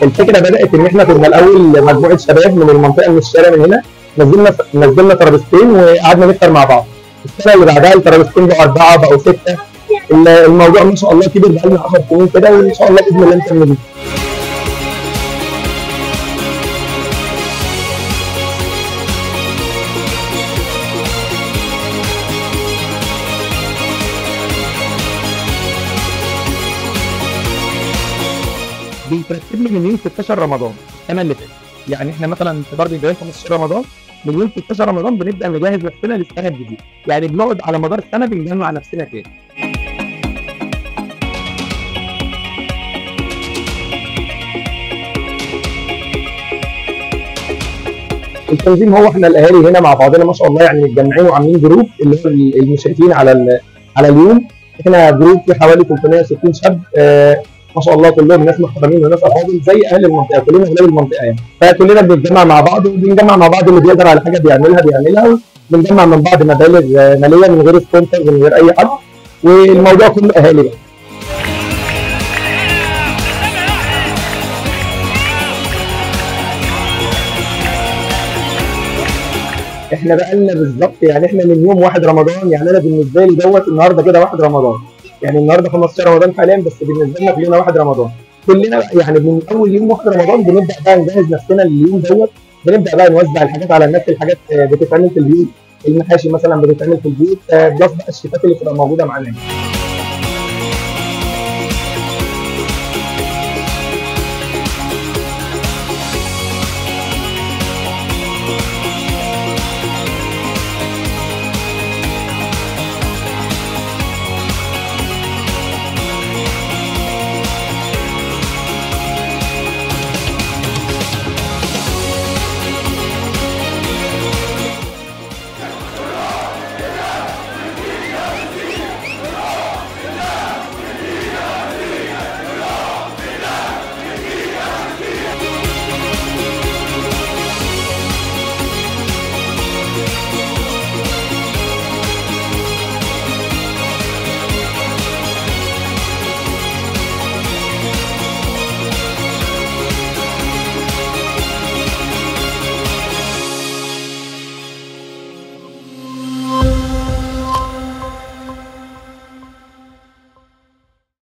الفكره بدات ان احنا كنا الاول مجموعه شباب من المنطقه من الشارع من هنا نزلنا نزلنا ترابيزتين وقعدنا نفطر مع بعض السنه اللي بعدها الترابيزتين بقوا اربعه بقوا سته ال- الموضوع ما شاء الله كبر بقالنا 10 سنين كده وان شاء الله باذن الله نكمل بيه بيترتب لي من يوم 16 رمضان السنه اللي فاتت يعني احنا مثلا في دار الجيران 15 رمضان من يوم 16 رمضان بنبدا نجهز نفسنا للسنه الجديده يعني بنقعد على مدار السنه بنجمع نفسنا تاني التنظيم هو احنا الاهالي هنا مع بعضنا ما شاء الله يعني متجمعين وعاملين جروب اللي هو المشرفين على ال- على اليوم احنا جروب في حوالي 360 شاب آه ما شاء الله كلهم ناس محترمين وناس افاضل زي اهل المنطقه كلنا اولاد المنطقه يعني فكلنا بنتجمع مع بعض وبنجمع مع بعض اللي بيقدر على حاجه بيعملها بيعملها وبنجمع من بعض مبالغ آه، ماليه من غير سبونسر من غير اي حد والموضوع كله اهالي بقى احنا بقى لنا بالظبط يعني احنا من يوم 1 رمضان يعني انا بالنسبه لي دوت النهارده كده 1 رمضان يعني النهارده 15 رمضان حاليا بس بالنسبه لنا كلنا 1 رمضان كلنا بقى يعني من اول يوم 1 رمضان بنبدا بقى نجهز نفسنا لليوم دوت بنبدا بقى نوزع الحاجات على الناس الحاجات آه، بتتعمل في البيوت المحاشي مثلا بتتعمل في البيوت آه، بلس بقى الشيفات اللي بتبقى موجوده معانا